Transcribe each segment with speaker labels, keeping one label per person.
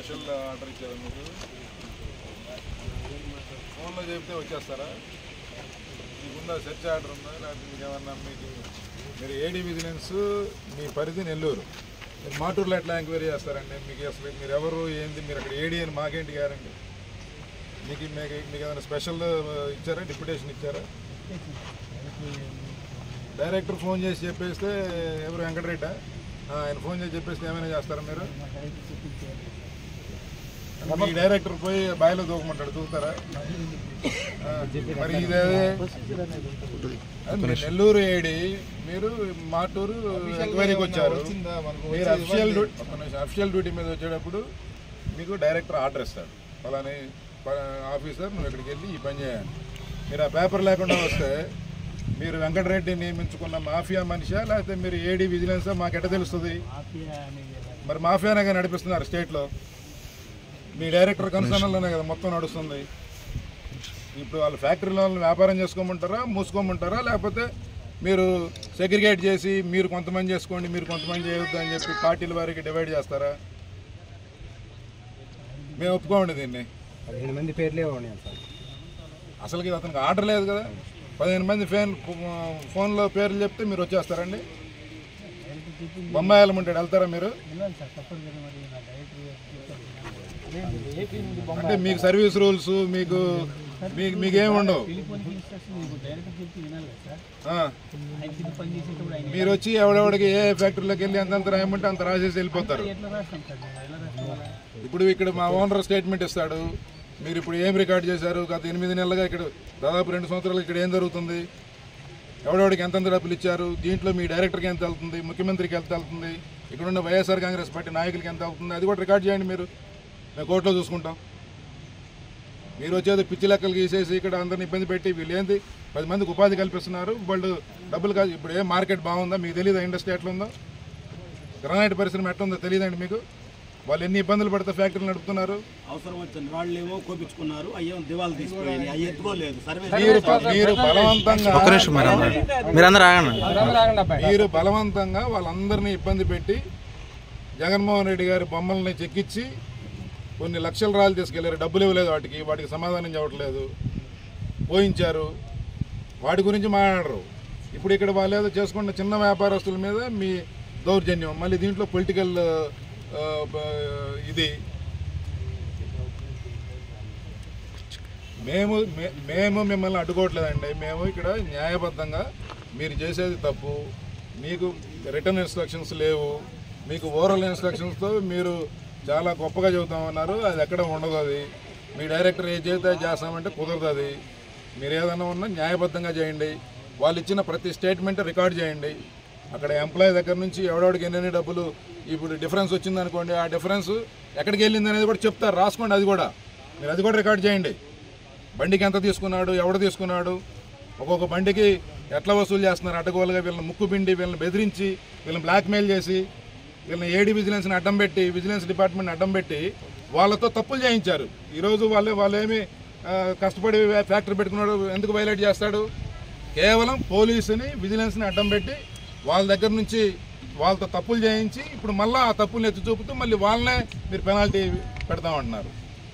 Speaker 1: Special order ఇచ్చారా మీరు ఫోన్లో చెప్తే వచ్చేస్తారా మీకుందా సెర్చ్ ఆర్డర్ ఉందా లేకపోతే మీకు ఏమన్నా మీకు మీరు ఏడీ విజిలెన్స్ మీ పరిధి నెల్లూరు మీరు మాటూరులో ఎట్లా ఎంక్వైరీ చేస్తారండి మీకు అసలు మీరు ఎవరు ఏంది మీరు అక్కడ ఏడీ అని మాకేంటి గారండి మీకు మీకు మీకు ఏమైనా స్పెషల్ ఇచ్చారా డిప్యుటేషన్ ఇచ్చారా డైరెక్టర్ ఫోన్ చేసి చెప్పేస్తే ఎవరు వెంకటరెడ్డా ఆ, ఆయన ఫోన్ చేసి చెప్పేస్తే ఏమైనా చేస్తారా మీరు మీ డైరెక్టర్ పోయి బాయిలో దూకమంటాడు దూకుతారా ఆ, మరి ఇదే అది మీరు నెల్లూరు ఏడి మీరు మాటూరు ఎంక్వైరీకి వచ్చారు మీరు అఫిషియల్ డ్యూటీ అఫిషియల్ డ్యూటీ మీద వచ్చేటప్పుడు మీకు డైరెక్టర్ ఆర్డర్ ఇస్తాడు ఫలాని ఆఫీసర్ నువ్వు ఇక్కడికి వెళ్ళి ఈ పని చేయాలి మీరు ఆ పేపర్ లేకుండా వస్తే మీరు వెంకటరెడ్డి నియమించుకున్న మాఫియా మనిషా లేకపోతే మీరు ఏడీ విజిలెన్సా మాకు ఎట్ట తెలుస్తుంది మరి మాఫియానే నడిపిస్తున్నారు స్టేట్లో మీ డైరెక్టర్ కన్సర్న్లోనే కదా మొత్తం నడుస్తుంది ఇప్పుడు వాళ్ళ ఫ్యాక్టరీలో వాళ్ళని వ్యాపారం చేసుకోమంటారా మూసుకోమంటారా లేకపోతే మీరు సెగ్రిగేట్ చేసి మీరు కొంతమంది చేసుకోండి మీరు కొంతమంది చేయొద్దు అని చెప్పి పార్టీల వారికి డివైడ్ చేస్తారా మేము ఒప్పుకోండి దీన్ని
Speaker 2: పదిహేను మంది పేర్లే ఉన్నాయి సార్
Speaker 1: అసలుకి అతనికి ఆర్డర్ లేదు కదా పదిహేను మంది ఫోన్ ఫోన్లో పేర్లు చెప్తే మీరు వచ్చేస్తారండి బొమ్మాయి వెళ్ళమంటాడు వెళ్తారా మీరు అంటే మీకు సర్వీస్ రూల్స్ మీకు మీకు మీకేం ఉండవు ఆ. మీరు వచ్చి ఎవడెవడికి ఏ ఫ్యాక్టరీలోకి వెళ్ళి ఎంతంత రాయమంటే అంత రాసేసి వెళ్ళిపోతారు ఇప్పుడు ఇక్కడ మా ఓనర్ స్టేట్మెంట్ ఇస్తాడు మీరు ఇప్పుడు ఏం రికార్డ్ చేశారు గత ఎనిమిది నెలలుగా ఇక్కడ దాదాపు రెండు సంవత్సరాలు ఇక్కడ ఏం జరుగుతుంది ఎవడెవడికి ఎంతెంత డబ్బులు ఇచ్చారు దీంట్లో మీ డైరెక్టర్కి ఎంత వెళ్తుంది ముఖ్యమంత్రికి ఎంత వెళ్తుంది ఇక్కడ ఉన్న వైఎస్ఆర్ కాంగ్రెస్ పార్టీ నాయకులకి ఎంత వెళ్తుంది అది కూడా రికార్డ్ చేయండి మీరు మేము కోర్టులో చూసుకుంటాం మీరు వచ్చేది పిచ్చి లెక్కలు గీసేసి ఇక్కడ అందరిని ఇబ్బంది పెట్టి వీళ్ళు ఏంది పది మందికి ఉపాధి కల్పిస్తున్నారు వాళ్ళు డబ్బులు కాదు ఇప్పుడు ఏ మార్కెట్ బాగుందా మీకు తెలియదా ఇండస్ట్రీ ఎట్లా ఉందో గ్రానైట్ పరిశ్రమ ఎట్లా ఉందో తెలియదండి మీకు వాళ్ళు ఎన్ని ఇబ్బందులు పడితే ఫ్యాక్టరీలు నడుపుతున్నారు
Speaker 3: అవసరం వచ్చింది వాళ్ళేమో కోపించుకున్నారు అయ్యేమో దివాలు తీసిపోయాయి అవి ఎత్తుకోలేదు సర్వే
Speaker 1: మీరు మీరు బలవంతంగా
Speaker 4: మీరందరూ ఆగండి
Speaker 1: మీరు బలవంతంగా వాళ్ళందరినీ ఇబ్బంది పెట్టి జగన్మోహన్ రెడ్డి గారి బొమ్మల్ని చెక్కిచ్చి కొన్ని లక్షల రాళ్ళు తీసుకెళ్లారు డబ్బులు ఇవ్వలేదు వాటికి వాటికి సమాధానం చెప్పట్లేదు పోయించారు వాటి గురించి మాట్లాడరు ఇప్పుడు ఇక్కడ వాళ్ళు ఏదో చేసుకున్న చిన్న వ్యాపారస్తుల మీద మీ దౌర్జన్యం మళ్ళీ దీంట్లో పొలిటికల్ ఇది మేము మే- మేము మిమ్మల్ని అడ్డుకోవట్లేదండి మేము ఇక్కడ న్యాయబద్ధంగా మీరు చేసేది తప్పు మీకు రిటర్న్ ఇన్స్ట్రక్షన్స్ లేవు మీకు ఓరల్ ఇన్స్ట్రక్షన్స్తో మీరు చాలా గొప్పగా చెబుతామన్నారు అది ఎక్కడ ఉండదు అది మీ డైరెక్టర్ ఏ చేస్తే అది చేస్తామంటే కుదరదు అది మీరు ఏదైనా ఉన్నా న్యాయబద్ధంగా చేయండి వాళ్ళు ఇచ్చిన ప్రతి స్టేట్మెంట్ రికార్డ్ చేయండి అక్కడ ఎంప్లాయీ దగ్గర నుంచి ఎవడెవడికి ఎన్ని డబ్బులు ఇప్పుడు డిఫరెన్స్ వచ్చింది అనుకోండి ఆ డిఫరెన్స్ ఎక్కడికి వెళ్ళింది అనేది కూడా చెప్తారు రాసుకోండి అది కూడా మీరు అది కూడా రికార్డ్ చేయండి బండికి ఎంత తీసుకున్నాడు ఎవడు తీసుకున్నాడు ఒక్కొక్క బండికి ఎట్లా వసూలు చేస్తున్నారు అడ్డగోలుగా వీళ్ళని ముక్కు పిండి వీళ్ళని బెదిరించి వీళ్ళని బ్లాక్మెయిల్ చేసి వీళ్ళని ఏడీ విజిలెన్స్ని అడ్డం పెట్టి విజిలెన్స్ డిపార్ట్మెంట్ని అడ్డం పెట్టి వాళ్ళతో తప్పులు చేయించారు ఈరోజు వాళ్ళు వాళ్ళేమి ఆ, కష్టపడి ఫ్యాక్టరీ పెట్టుకున్నాడు ఎందుకు వైలేట్ చేస్తాడు కేవలం పోలీసుని విజిలెన్స్ని అడ్డం పెట్టి వాళ్ళ దగ్గర నుంచి వాళ్ళతో తప్పులు చేయించి ఇప్పుడు మళ్ళీ ఆ తప్పుల్ని ఎత్తి చూపుతూ మళ్ళీ వాళ్ళనే మీరు పెనాల్టీ పెడతామంటున్నారు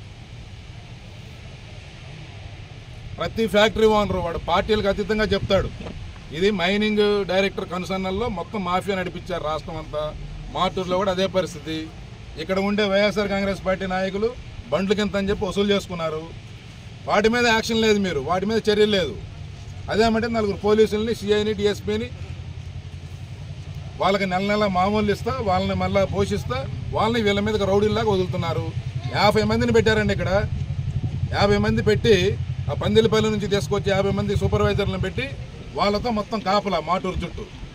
Speaker 1: ప్రతి ఫ్యాక్టరీ ఓనర్ వాడు పార్టీలకు అతీతంగా చెప్తాడు ఇది మైనింగ్ డైరెక్టర్ కన్సర్నల్లో మొత్తం మాఫియా నడిపించారు రాష్ట్రం అంతా మాటూరులో కూడా అదే పరిస్థితి ఇక్కడ ఉండే వైఎస్ఆర్ కాంగ్రెస్ పార్టీ నాయకులు బండ్లు కింద అని చెప్పి వసూలు చేసుకున్నారు వాటి మీద యాక్షన్ లేదు మీరు వాటి మీద చర్యలు లేదు అదేమంటే నలుగురు పోలీసుల్ని సిఐని డిఎస్పీని వాళ్ళకి నెల నెల మామూలు ఇస్తా వాళ్ళని మళ్ళీ పోషిస్తా వాళ్ళని వీళ్ళ మీద రౌడీల్లాగా వదులుతున్నారు యాభై మందిని పెట్టారండి ఇక్కడ యాభై మంది పెట్టి ఆ పందిలపల్లి నుంచి తీసుకొచ్చి యాభై మంది సూపర్వైజర్లను పెట్టి వాళ్ళతో మొత్తం కాపలా మాటూరు చుట్టూ